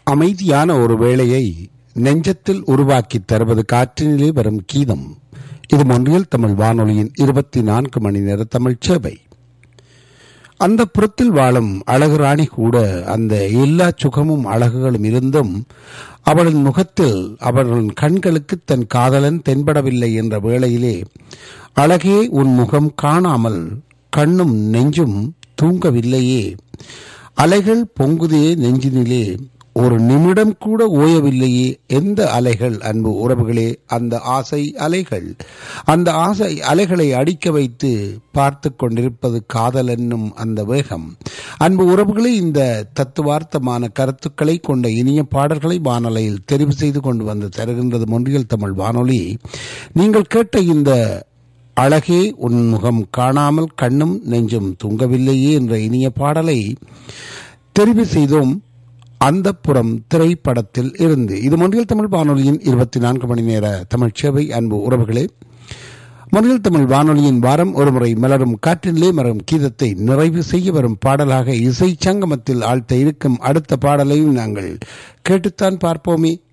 அமைதியான ஒரு வேளையை நெஞ்சத்தில் உருவாக்கித் தருவது காற்றினிலே வரும் கீதம் இது மொன்றியல் தமிழ் வானொலியின் இருபத்தி நான்கு மணி நேர தமிழ் சேவை அந்த புறத்தில் வாழும் அழகு ராணி கூட அந்த எல்லா சுகமும் அழகுகளும் இருந்தும் அவளின் முகத்தில் அவர்களின் கண்களுக்கு தன் காதலன் தென்படவில்லை என்ற வேளையிலே அழகே உன் முகம் காணாமல் கண்ணும் நெஞ்சும் தூங்கவில்லையே அலைகள் பொங்குதே நெஞ்சினிலே ஒரு நிமிடம் கூட ஓயவில்லையே எந்த அலைகள் அன்பு உறவுகளே அந்த ஆசை அலைகள் அந்த ஆசை அலைகளை அடிக்க வைத்து பார்த்து கொண்டிருப்பது காதல் என்னும் அந்த வேகம் அன்பு உறவுகளே இந்த தத்துவார்த்தமான கருத்துக்களை கொண்ட இனிய பாடல்களை வானொலியில் தெரிவு செய்து கொண்டு வந்து தருகின்றது மொன்றியல் தமிழ் வானொலி நீங்கள் கேட்ட இந்த அழகே உன் முகம் காணாமல் கண்ணும் நெஞ்சும் தூங்கவில்லையே என்ற இனிய பாடலை தெரிவு செய்தோம் அந்த புறம் திரைப்படத்தில் இருந்து இது மொழியில் தமிழ் வானொலியின் இருபத்தி நான்கு மணி நேர தமிழ் சேவை அன்பு உறவுகளே மொழியில் தமிழ் வானொலியின் வாரம் ஒருமுறை மலரும் காற்றிலே மரம் கீதத்தை நிறைவு செய்ய வரும் பாடலாக இசை சங்கமத்தில் ஆழ்த்த இருக்கும் அடுத்த பாடலையும் நாங்கள் கேட்டுத்தான் பார்ப்போமே